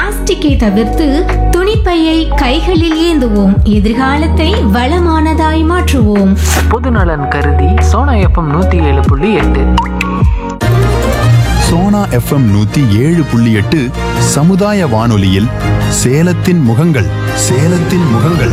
பிளாஸ்டிக்கை தவிர்த்து துணிப்பையை கைகளில் ஏந்துவோம் எதிர்காலத்தை வளமானதாய் மாற்றுவோம் பொதுநலன் கருதி சோனா எஃப்எம் நூற்றி ஏழு புள்ளி எட்டு சோனா எஃப்எம் நூத்தி ஏழு புள்ளி எட்டு சமுதாய வானொலியில் சேலத்தின் முகங்கள் சேலத்தின் முகங்கள்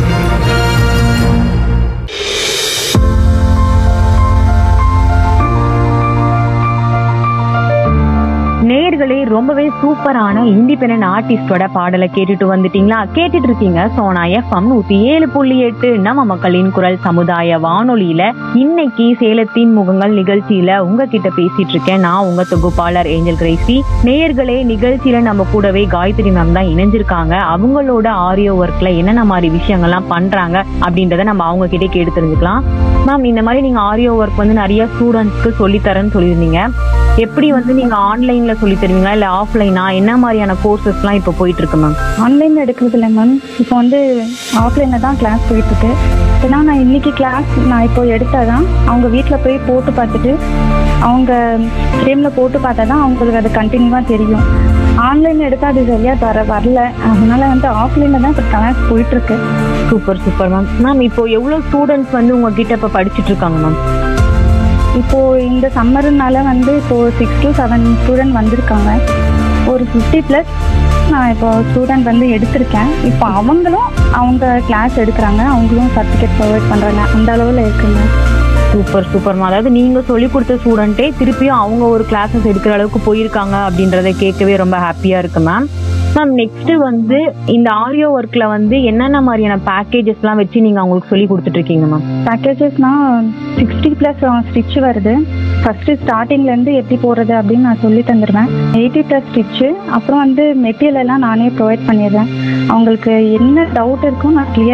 நேயர்களே ரொம்பவே சூப்பரான இண்டிபெண்டன்ட் ஆர்டிஸ்டோட பாடலை கேட்டுட்டு வந்துட்டீங்களா கேட்டுட்டு இருக்கீங்க சோனா எஃப்எம் நூத்தி ஏழு புள்ளி எட்டு நம்ம மக்களின் குரல் சமுதாய வானொலியில இன்னைக்கு சேலத்தின் முகங்கள் நிகழ்ச்சியில உங்ககிட்ட பேசிட்டு இருக்கேன் நான் உங்க தொகுப்பாளர் ஏஞ்சல் கிரேசி நேயர்களே நிகழ்ச்சியில நம்ம கூடவே காயத்ரி மேம் தான் இணைஞ்சிருக்காங்க அவங்களோட ஆரியோ ஒர்க்ல என்னென்ன மாதிரி விஷயங்கள்லாம் பண்றாங்க அப்படின்றத நம்ம அவங்க கிட்டே கேட்டு தெரிஞ்சுக்கலாம் மேம் இந்த மாதிரி நீங்க ஆரியோ ஒர்க் வந்து நிறைய ஸ்டூடெண்ட்ஸ்க்கு சொல்லி தரேன்னு சொல்லியிருந்தீங்க எப்படி வந்து நீங்க ஆன்லைன்ல சொல்லி தருவீங்களா இல்ல ஆஃப்லைனா என்ன மாதிரியான கோர்சஸ்லாம் இப்போ போயிட்டு இருக்கு மேம் ஆன்லைனில் எடுக்கிறது இல்லை மேம் இப்போ வந்து ஆஃப்லைனில் தான் கிளாஸ் போயிட்டுருக்கு ஏன்னா நான் இன்னைக்கு கிளாஸ் நான் இப்போ எடுத்தால் தான் அவங்க வீட்டில் போய் போட்டு பார்த்துட்டு அவங்க ஃப்ரேமில் போட்டு பார்த்தா தான் அவங்களுக்கு அது கண்டினியூவாக தெரியும் ஆன்லைனில் எடுத்தால் அது சரியாக வர வரல அதனால வந்து ஆஃப்லைனில் தான் இப்போ கிளாஸ் போயிட்டுருக்கு சூப்பர் சூப்பர் மேம் மேம் இப்போ எவ்வளவு ஸ்டூடெண்ட்ஸ் வந்து உங்ககிட்ட இப்போ படிச்சிட்டு இருக்காங்க மேம் இப்போ இந்த சம்மருனால வந்து இப்போ சிக்ஸ் to செவன் ஸ்டூடெண்ட் வந்திருக்காங்க ஒரு ஃபிஃப்டி ப்ளஸ் நான் இப்போ ஸ்டூடெண்ட் வந்து எடுத்திருக்கேன் இப்போ அவங்களும் அவங்க கிளாஸ் எடுக்கிறாங்க அவங்களும் சர்டிஃபிகேட் ப்ரொவைட் பண்ணுறாங்க அந்த அளவில் இருக்குங்க சூப்பர் சூப்பர் அதாவது நீங்க சொல்லி கொடுத்த ஸ்டூடெண்ட்டே திருப்பியும் அவங்க ஒரு கிளாஸஸ் எடுக்கிற அளவுக்கு போயிருக்காங்க அப்படின்றத கேட்கவே ரொம்ப ஹாப்பியா இருக்கு மேம் மேம் நெக்ஸ்ட் வந்து இந்த ஆரியோ ஒர்க்ல வந்து என்னென்ன மாதிரியான பேக்கேஜஸ்லாம் வச்சு நீங்க அவங்களுக்கு சொல்லி கொடுத்துட்டு இருக்கீங்க மேம் பேக்கேஜஸ்னால் சிக்ஸ்டி ப்ளஸ் ஸ்டிச் வருது ஃபஸ்ட்டு ஸ்டார்டிங்லேருந்து எப்படி போடுறது அப்படின்னு நான் சொல்லி தந்துடுவேன் எயிட்டி ப்ளஸ் ஸ்டிச்சு அப்புறம் வந்து மெட்டீரியல் எல்லாம் நானே ப்ரொவைட் பண்ணிடுறேன் அவங்களுக்கு என்ன டவுட் இருக்கோ நான் கிளியர்